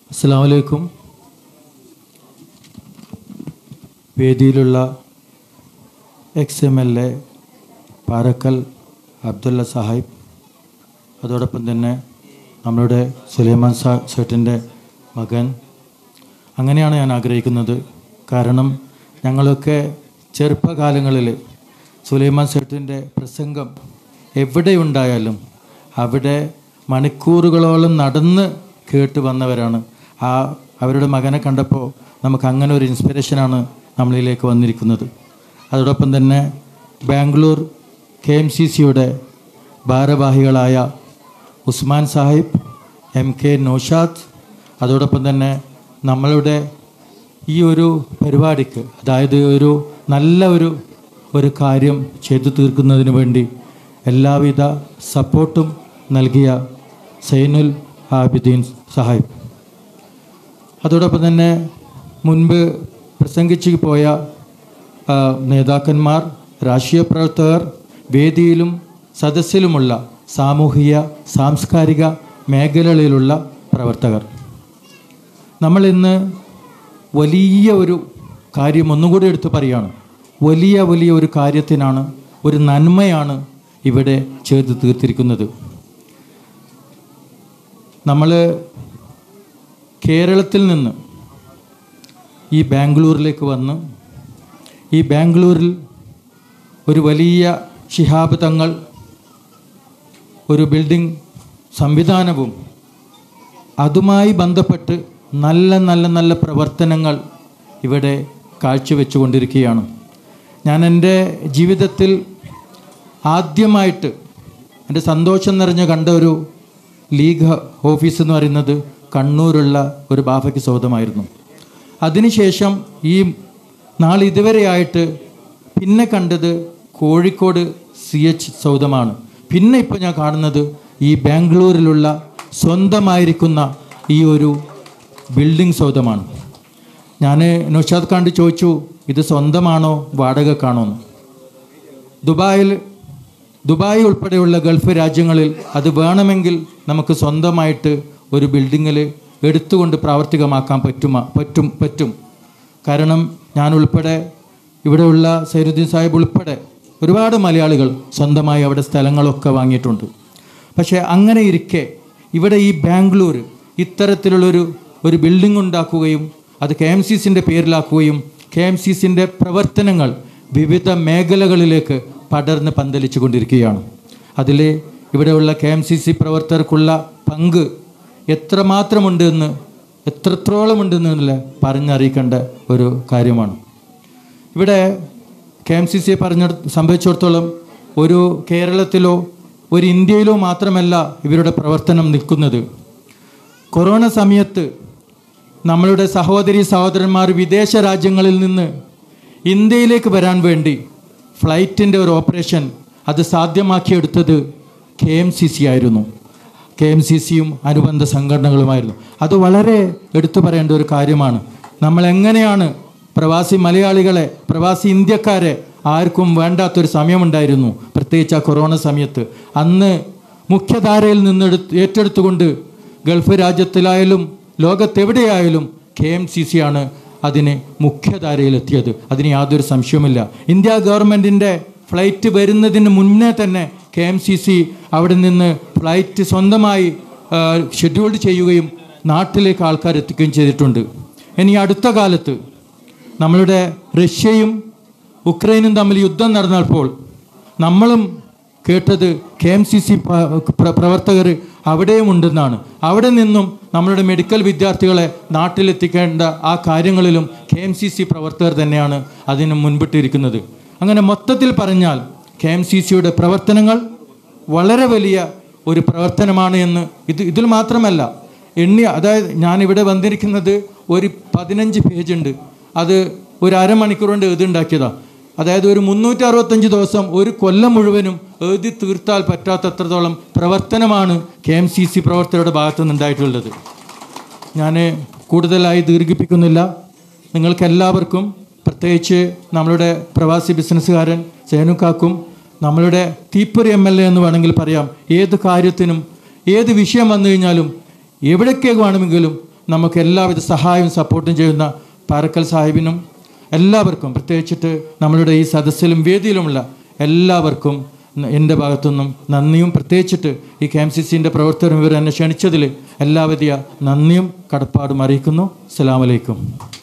അസ്സാം വലൈക്കും വേദിയിലുള്ള ex M L A Parakkal Abdulla Sahib അതോടൊപ്പം തന്നെ നമ്മളുടെ സുലൈമാൻ സാ സേട്ടിൻ്റെ മകൻ അങ്ങനെയാണ് ഞാൻ ആഗ്രഹിക്കുന്നത് കാരണം ഞങ്ങളൊക്കെ ചെറുപ്പകാലങ്ങളിൽ സുലൈമാൻ സേട്ടിൻ്റെ പ്രസംഗം എവിടെയുണ്ടായാലും അവിടെ മണിക്കൂറുകളോളം നടന്ന് കേട്ട് വന്നവരാണ് ആ അവരുടെ മകനെ കണ്ടപ്പോൾ നമുക്ക് അങ്ങനെ ഒരു ഇൻസ്പിറേഷനാണ് നമ്മളിലേക്ക് വന്നിരിക്കുന്നത് അതോടൊപ്പം തന്നെ ബാംഗ്ലൂർ കെ എം സി സിയുടെ ഭാരവാഹികളായ ഉസ്മാൻ സാഹിബ് എം കെ നൌഷാദ് അതോടൊപ്പം തന്നെ നമ്മളുടെ ഈ ഒരു പരിപാടിക്ക് അതായത് ഒരു നല്ല ഒരു ഒരു കാര്യം ചെയ്തു തീർക്കുന്നതിന് വേണ്ടി എല്ലാവിധ സപ്പോർട്ടും നൽകിയ സൈനുൽ ആബിദീൻ സാഹിബ് അതോടൊപ്പം തന്നെ മുൻപ് പ്രസംഗിച്ച് പോയ ആ, നേതാക്കന്മാർ രാഷ്ട്രീയ പ്രവർത്തകർ വേദിയിലും സദസ്സിലുമുള്ള സാമൂഹിക സാംസ്കാരിക മേഖലകളിലുള്ള പ്രവർത്തകർ നമ്മൾ ഇന്ന് വലിയ ഒരു കാര്യം ഒന്നുകൂടി എടുത്ത് പറയുകയാണ് വലിയ വലിയ ഒരു കാര്യത്തിനാണ് ഒരു നന്മയാണ് ഇവിടെ ചെയ്തു തീർത്തിരിക്കുന്നത് നമ്മൾ കേരളത്തിൽ നിന്ന് ഈ ബാംഗ്ലൂരിലേക്ക് വന്ന് ഈ ബാംഗ്ലൂരിൽ ഒരു വലിയ ശിഹാബ് തങ്ങൾ ഒരു ബിൽഡിംഗ് സംവിധാനവും അതുമായി ബന്ധപ്പെട്ട് നല്ല നല്ല നല്ല പ്രവർത്തനങ്ങൾ ഇവിടെ കാഴ്ചവെച്ചുകൊണ്ടിരിക്കുകയാണ് ഞാൻ എൻ്റെ ജീവിതത്തിൽ ആദ്യമായിട്ട് എൻ്റെ സന്തോഷം നിറഞ്ഞ കണ്ട ഒരു ലീഗ് ഓഫീസ് എന്ന് പറയുന്നത് കണ്ണൂരുള്ള ഒരു ബാഫയ്ക്ക് സൗദമായിരുന്നു അതിനുശേഷം ഈ നാളിതുവരെയായിട്ട് പിന്നെ കണ്ടത് കോഴിക്കോട് സി എച്ച് സൗദമാണ് പിന്നെ ഇപ്പോൾ ഞാൻ കാണുന്നത് ഈ ബാംഗ്ലൂരിലുള്ള സ്വന്തമായിരിക്കുന്ന ഈ ഒരു ബിൽഡിംഗ് സൗദമാണ് ഞാൻ നൗഷാദ് ഖാണ്ട് ചോദിച്ചു ഇത് സ്വന്തമാണോ വാടകക്കാണോ എന്ന് ദുബായിൽ ദുബായ് ഉൾപ്പെടെയുള്ള ഗൾഫ് രാജ്യങ്ങളിൽ അത് വേണമെങ്കിൽ നമുക്ക് സ്വന്തമായിട്ട് ഒരു ബിൽഡിങ്ങിൽ എടുത്തുകൊണ്ട് പ്രാവർത്തികമാക്കാൻ പറ്റുമ പറ്റും പറ്റും കാരണം ഞാൻ ഉൾപ്പെടെ ഇവിടെയുള്ള സൈനുദ്ദീൻ സാഹിബ് ഉൾപ്പെടെ ഒരുപാട് മലയാളികൾ സ്വന്തമായി അവിടെ സ്ഥലങ്ങളൊക്കെ വാങ്ങിയിട്ടുണ്ട് പക്ഷേ അങ്ങനെ ഇരിക്കെ ഇവിടെ ഈ ബാംഗ്ലൂർ ഇത്തരത്തിലുള്ളൊരു ഒരു ബിൽഡിംഗ് ഉണ്ടാക്കുകയും അത് കെ എം സി സിൻ്റെ പേരിലാക്കുകയും കെ എം സി സിൻ്റെ പ്രവർത്തനങ്ങൾ വിവിധ മേഖലകളിലേക്ക് പടർന്ന് പന്തലിച്ചു കൊണ്ടിരിക്കുകയാണ് അതിൽ ഇവിടെയുള്ള കെ എം സി സി പ്രവർത്തകർക്കുള്ള പങ്ക് എത്രമാത്രമുണ്ട് എന്ന് എത്രത്തോളം ഉണ്ടെന്നുള്ള പറഞ്ഞറിയിക്കേണ്ട ഒരു കാര്യമാണ് ഇവിടെ കെ എം സി സിയെ പറഞ്ഞ സംഭവിച്ചിടത്തോളം ഒരു കേരളത്തിലോ ഒരു ഇന്ത്യയിലോ മാത്രമല്ല ഇവരുടെ പ്രവർത്തനം നിൽക്കുന്നത് കൊറോണ സമയത്ത് നമ്മളുടെ സഹോദരി സഹോദരന്മാർ വിദേശ രാജ്യങ്ങളിൽ നിന്ന് ഇന്ത്യയിലേക്ക് വരാൻ വേണ്ടി ഫ്ലൈറ്റിൻ്റെ ഒരു ഓപ്പറേഷൻ അത് സാധ്യമാക്കിയെടുത്തത് കെ എം സി സി ആയിരുന്നു കെ എം സി സിയും അനുബന്ധ സംഘടനകളുമായിരുന്നു അത് വളരെ എടുത്തു പറയേണ്ട ഒരു കാര്യമാണ് നമ്മൾ എങ്ങനെയാണ് പ്രവാസി മലയാളികളെ പ്രവാസി ഇന്ത്യക്കാരെ ആർക്കും വേണ്ടാത്തൊരു സമയമുണ്ടായിരുന്നു പ്രത്യേകിച്ച് ആ കൊറോണ സമയത്ത് അന്ന് മുഖ്യധാരയിൽ നിന്നെടുത്ത് ഏറ്റെടുത്തുകൊണ്ട് ഗൾഫ് രാജ്യത്തിലായാലും ലോകത്തെവിടെയായാലും കെ എം സി സി ആണ് അതിന് മുഖ്യധാരയിലെത്തിയത് അതിന് യാതൊരു സംശയവുമില്ല ഇന്ത്യ ഗവൺമെൻറ്റിൻ്റെ ഫ്ലൈറ്റ് വരുന്നതിന് മുന്നേ തന്നെ കെ എം സി സി അവിടെ നിന്ന് ഫ്ലൈറ്റ് സ്വന്തമായി ഷെഡ്യൂൾഡ് ചെയ്യുകയും നാട്ടിലേക്ക് ആൾക്കാർ എത്തിക്കുകയും ചെയ്തിട്ടുണ്ട് ഇനി അടുത്ത കാലത്ത് നമ്മളുടെ റഷ്യയും ഉക്രൈനും തമ്മിൽ യുദ്ധം നടന്നപ്പോൾ നമ്മളും കേട്ടത് കെ എം സി സി പ്രവർത്തകർ അവിടെയും ഉണ്ടെന്നാണ് അവിടെ നിന്നും നമ്മളുടെ മെഡിക്കൽ വിദ്യാർത്ഥികളെ നാട്ടിലെത്തിക്കേണ്ട ആ കാര്യങ്ങളിലും കെ എം സി സി പ്രവർത്തകർ തന്നെയാണ് അതിന് മുൻപിട്ടിരിക്കുന്നത് അങ്ങനെ മൊത്തത്തിൽ പറഞ്ഞാൽ കെ എം സി സിയുടെ പ്രവർത്തനങ്ങൾ വളരെ വലിയ ഒരു പ്രവർത്തനമാണ് എന്ന് ഇത് ഇതിൽ മാത്രമല്ല എണ്ണി അതായത് ഞാനിവിടെ വന്നിരിക്കുന്നത് ഒരു പതിനഞ്ച് പേജ് ഉണ്ട് അത് ഒരു അരമണിക്കൂർ കൊണ്ട് എഴുതുണ്ടാക്കിയതാണ് അതായത് ഒരു മുന്നൂറ്റി അറുപത്തഞ്ച് ദിവസം ഒരു കൊല്ലം മുഴുവനും എഴുതി തീർത്താൽ പറ്റാത്തത്രത്തോളം പ്രവർത്തനമാണ് കെ എം സി സി പ്രവർത്തകരുടെ ഭാഗത്തു നിന്നുണ്ടായിട്ടുള്ളത് ഞാൻ കൂടുതലായി ദീർഘിപ്പിക്കുന്നില്ല നിങ്ങൾക്ക് എല്ലാവർക്കും പ്രത്യേകിച്ച് നമ്മളുടെ പ്രവാസി ബിസിനസ്സുകാരൻ സേനുക്കാക്കും നമ്മളുടെ തീപ്പൊരി എം എൽ എ എന്ന് വേണമെങ്കിൽ പറയാം ഏത് കാര്യത്തിനും ഏത് വിഷയം വന്നു കഴിഞ്ഞാലും എവിടേക്ക് വേണമെങ്കിലും നമുക്ക് എല്ലാവിധ സഹായവും സപ്പോർട്ടും ചെയ്യുന്ന പാറക്കൽ സാഹിബിനും എല്ലാവർക്കും പ്രത്യേകിച്ചിട്ട് നമ്മളുടെ ഈ സദസ്സിലും വേദിയിലുമുള്ള എല്ലാവർക്കും ന- എൻ്റെ ഭാഗത്തുനിന്നും നന്ദിയും പ്രത്യേകിച്ചിട്ട് ഈ കെ എം സി സിൻ്റെ പ്രവർത്തനം ഇവർ എന്നെ ക്ഷണിച്ചതിൽ എല്ലാവിധ നന്ദിയും കടപ്പാടും അറിയിക്കുന്നു അസ്സലാമലൈക്കും